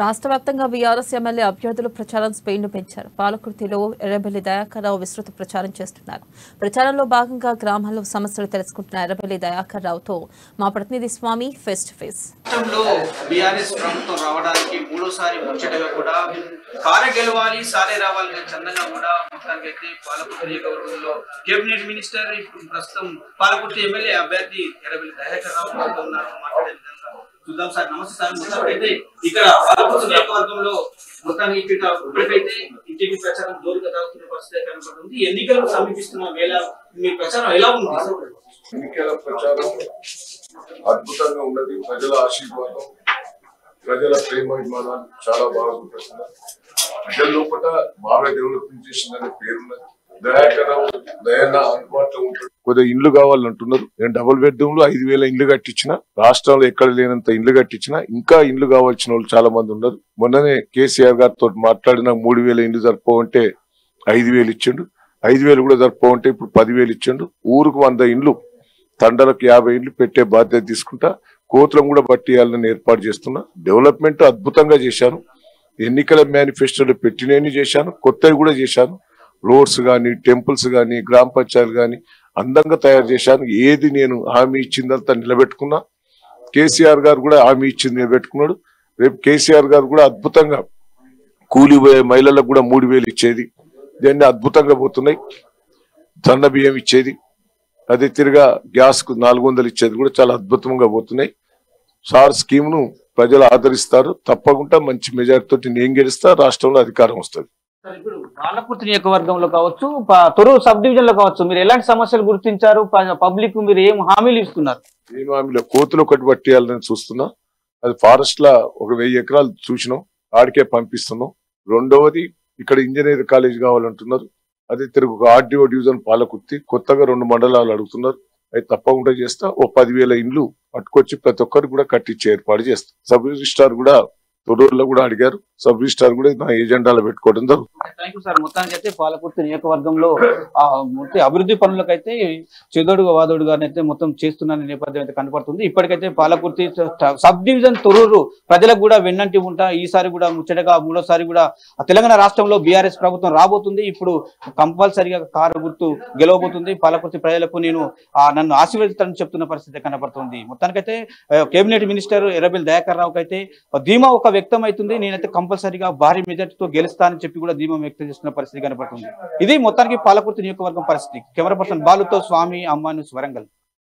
రాష్ట్ర వ్యాప్తంగా BRS MLA అభ్యర్థులు ప్రచారం స్పెయిన్ పెంచారు పాలకుర్తిలో ఎర్రబెల్లి దయాకర్ రావు విస్తృత ప్రచారం చేస్తున్నారు ప్రచారంలో భాగంగా గ్రామాల్లో సమస్యలు తెలుసుకుంటున్న ఎర్రబెల్లి దయాకర్ రావుతో మా ప్రతినిధి స్వామి ఫేస్ టు ఫేస్ రాష్ట్రంలో బీఆర్ఎస్ ప్రభుత్వం రావడానికి మూడోసారి ముచ్చటగా కూడా కారే గెలవాలి సారే రావాలి అనే చందంగా కూడా మొత్తానికి అయితే పాలకుర్తి నియోజకవర్గంలో కేబినెట్ మినిస్టర్ ఇప్పుడు ప్రస్తుతం పాలకుర్తి ఎమ్మెల్యే అభ్యర్థి ఎర్రబెల్లి దయాకర్ రావు మనతో ఉన్నారు మాట్లాడే విధంగా చూద్దాం సార్ నమస్తే సార్ మొత్తానికి అయితే ఇక్కడ పాలకుర్తి నియోజకవర్గంలో మొత్తానికి ఇక్కడ ఇప్పటికైతే ఇంటికి ప్రచారం జోరుగా తాగుతున్న పరిస్థితి కనబడుతుంది ఎన్నికలు సమీపిస్తున్న వేళ మీ ప్రచారం ఎలా ఉంది ఎన్నికల ప్రచారం అద్భుతంగా ఉన్నది ప్రజల ఆశీర్వాదం ప్రజల ప్రేమాభిమానాలు చాలా బాగుంటున్నాయి ప్రజల లోపల బాగా డెవలప్మెంట్ చేసిందనే పేరున్నది దయాకరం దయన్న అందుబాటులో ఉంటాడు కొద్దిగా ఇండ్లు కావాలంటున్నారు నేను డబుల్ బెడ్రూమ్ లో ఐదు వేల ఇండ్లు కట్టించిన రాష్ట్రంలో ఎక్కడ లేనంత ఇండ్లు కట్టించిన ఇంకా ఇండ్లు కావాల్సిన వాళ్ళు చాలా మంది ఉన్నారు మొన్ననే కేసీఆర్ గారితో మాట్లాడిన మూడు వేల ఇండ్లు సరిపోవంటే ఐదు వేలు ఇచ్చిండు ఐదు వేలు కూడా సరిపోవంటే ఇప్పుడు పదివేలు ఇచ్చిండు ఊరుకు వంద ఇండ్లు తండలకు యాభై ఇండ్లు పెట్టే బాధ్యత తీసుకుంటా కోతులను కూడా పట్టియాలని ఏర్పాటు చేస్తున్నా డెవలప్మెంట్ అద్భుతంగా చేశాను ఎన్నికల మేనిఫెస్టోలో పెట్టినవి చేశాను కొత్తవి కూడా చేశాను రోడ్స్ కానీ టెంపుల్స్ కానీ గ్రామ పంచాయతీలు కానీ అందంగా తయారు చేశాను ఏది నేను హామీ ఇచ్చిందంతా నిలబెట్టుకున్నా కేసీఆర్ గారు కూడా హామీ ఇచ్చింది నిలబెట్టుకున్నాడు రేపు కేసీఆర్ గారు కూడా అద్భుతంగా కూలిపోయే మహిళలకు కూడా మూడు వేలు ఇచ్చేది ఇవన్నీ అద్భుతంగా పోతున్నాయి సన్న బియ్యం ఇచ్చేది అదే తిరిగా గ్యాస్ కు నాలుగు వందలు ఇచ్చేది కూడా చాలా అద్భుతంగా పోతున్నాయి సార్ స్కీమ్ ను ప్రజలు ఆదరిస్తారు తప్పకుండా మంచి మెజార్టీ తోటి నేను గెలిస్తా రాష్ట్రంలో అధికారం వస్తుంది సార్, ఇప్పుడు పాలకుర్తి నియోజకవర్గంలో కావచ్చు ప- తొరూరు సబ్ డివిజన్ లో కావచ్చు మీరు ఎలాంటి సమస్యలు గుర్తించారు పబ్లిక్ మీరు ఏం హామీలు ఇస్తున్నారు ఏం హామీలో కోతులు ఒకటి పట్టేయాలని చూస్తున్నా అది ఫారెస్ట్ లా ఒక వెయ్యి ఎకరాలు చూసినాం ఆడికే పంపిస్తున్నాం రెండవది ఇక్కడ ఇంజనీర్ కాలేజ్ కావాలంటున్నారు అదే తిరుగు ఒక ఆర్డీఓ డివిజన్ పాలకుర్తి కొత్తగా రెండు మండలాలు అడుగుతున్నారు అది తప్పకుండా చేస్తా ఓ పదివేల ఇండ్లు పట్టుకొచ్చి ప్రతి ఒక్కరికి కూడా కట్టించే ఏర్పాటు చేస్తా సబ్ రిజిస్ట్రార్ కూడా తొడూరులో కూడా అడిగారు సబ్ రిజిస్ట్రార్ కూడా నా ఎజెండాలో పెట్టుకోవడం జరుగుతుంది థ్యాంక్ యూ సార్ మొత్తానికి అయితే పాలకుర్తి నియోజకవర్గంలో ఆ మొత్తం అభివృద్ధి పనులకైతే చెదోడుగా వాదోడుగా అయితే మొత్తం చేస్తున్న నేపథ్యం అయితే కనపడుతుంది ఇప్పటికైతే పాలకుర్తి సబ్ డివిజన్ తొరూరు ప్రజలకు కూడా వెన్నంటి ఉంటా ఈసారి కూడా ముచ్చటగా మూడోసారి కూడా ఆ తెలంగాణ రాష్ట్రంలో బీఆర్ఎస్ ప్రభుత్వం రాబోతుంది ఇప్పుడు కంపల్సరిగా కారు గుర్తు గెలవబోతుంది పాలకుర్తి ప్రజలకు నేను ఆ, నన్ను ఆశీర్వదిస్తానని చెప్తున్న పరిస్థితి కనపడుతుంది మొత్తానికైతే ఆ, కేబినెట్ మినిస్టర్ ఎర్రబెల్లి దయాకర్ రావుకి అయితే ధీమా ఒక వ్యక్తం అవుతుంది నేనైతే కంపల్సరీగా భారీ మెజార్టీతో గెలుస్తానని చెప్పి కూడా ధీమా వ్యక్తం చేస్తున్న పరిస్థితి కనపడుతుంది ఇది మొత్తానికి పాలకుర్తి నియోజకవర్గం పరిస్థితి కెమెరా పర్సన్ బాలుతో స్వామి అమ్మాను వరంగల్